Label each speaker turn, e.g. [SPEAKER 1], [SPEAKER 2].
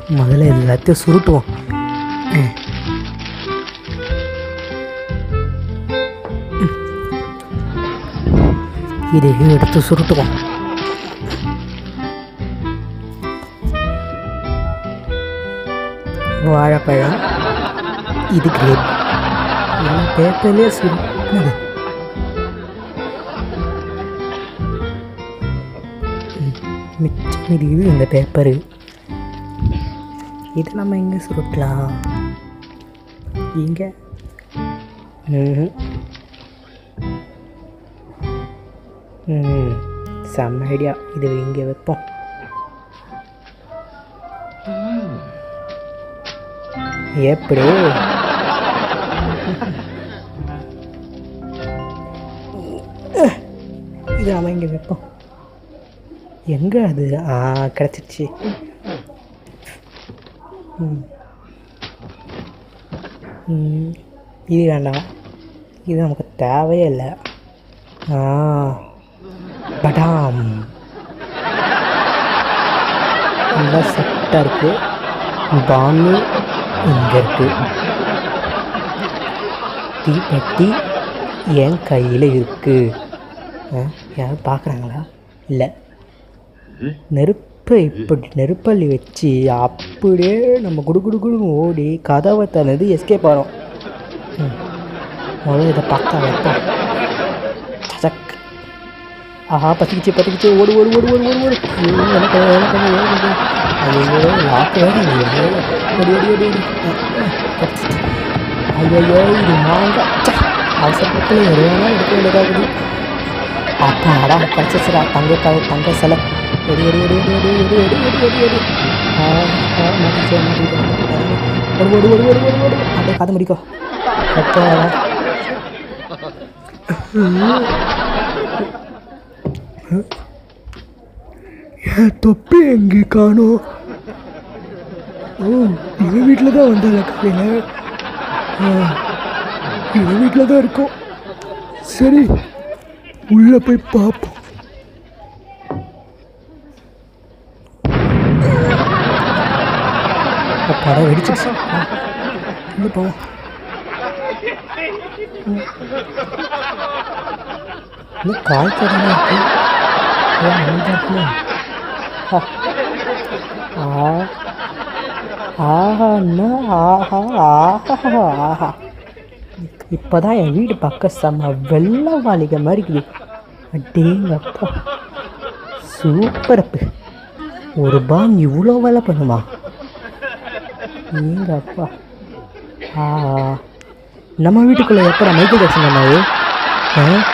[SPEAKER 1] முதல்ல எல்லாத்தையும் சுருட்டுவோம் ம். ம். இதையும் எடுத்து சுருட்டுவோம் வாழைப்பழம் இது கிரேப் எல்லாம் பேப்பர்லேயே சுருட்டுனது ம், மிச்சம் இருக்குது இந்த பேப்பரு இது நம்ம எங்கே சுருட்டலாம் இங்கே ம்ஹும். ம் செம்ம ஐடியா இது இங்கே வைப்போம் எப்படி இது நம்ம இங்கே வைப்போம் எங்கே அது ஆ கிடச்சிருச்சு ம் ம், இது வேண்டாம் இது நமக்கு தேவையே இல்லை ஆ படாம் நல்லா செட்டாக இருக்குது பாம்பு இங்கே இருக்குது தீப்பெட்டி என் கையில் இருக்குது யாரும் பார்க்குறாங்களா இல்லை நெருப்பை இப்படி நெருப்பள்ளி வச்சு அப்படியே நம்ம குடு குடு குடுன்னு ஓடி கதவை தனது எஸ்கேப் ஆகிறோம் ம். முதல்ல இதை பார்த்தா வைப்போம் சக் ஆஹா பத்திக்கிச்சு பத்திக்கிச்சு ஓடு ஓடு ஓடு ஓடு ஓடு ஓடு ஐயோ, எனக்கு எனக்கு எனக்கு ஐயோ லாக்கு வேறு இல்லையே. ஓடி ஓடி ஓடி ஓடி ஆ, ஆ, கிடச்சிச்சு. ஐயோ இது மாங்காய் ச்சே, அவசரப்பட்டு எது வேணாலும் எடுக்க வேண்டியதாகுது அப்பாடா கிடச்சிச்சுடா தங்க க- தங்க சிலை எடி எடி எடி எடி எடி எடி எடி எடி எடி எடி ஆ ஆ மாட்டிச்சு மாட்டிச்சு ஓடு ஓடு ஓடு ஓடு ஓடு ஓடு அப்படியே கதை முடிக்கோ அப்பாடா என் தொப்பி எங்கே காணோம் ஓ இவன் வீட்டில் தான் வந்தால காலையில் இவன் வீட்டில் தான் இருக்கோம் சரி உள்ளே போய் பார்ப்போம் படம் வெடிச்சிருச்சு ஆ, உள்ள போவோம் ம். இன்னும் கால் கடனா இருக்கு ஏன் அமைதியா இருக்குமா? ஆ. ஆ ஆஹாண்ணா ஆஹா ஆஹா ஆஹா இப்போதான் என் வீடு பக்கம் செம்ம வெள்ளை வாலிகை மாதிரி இருக்குது அடேங்கப்பா சூப்பர் அப்பு ஒரு பாம் இவ்வளோ வேலை பண்ணுமா எங்க அப்பா ஆ நம்ம வீட்டுக்குள்ளே எப்போ மைக்கேல் ஜாக்சன் பண்ணாரு ஆ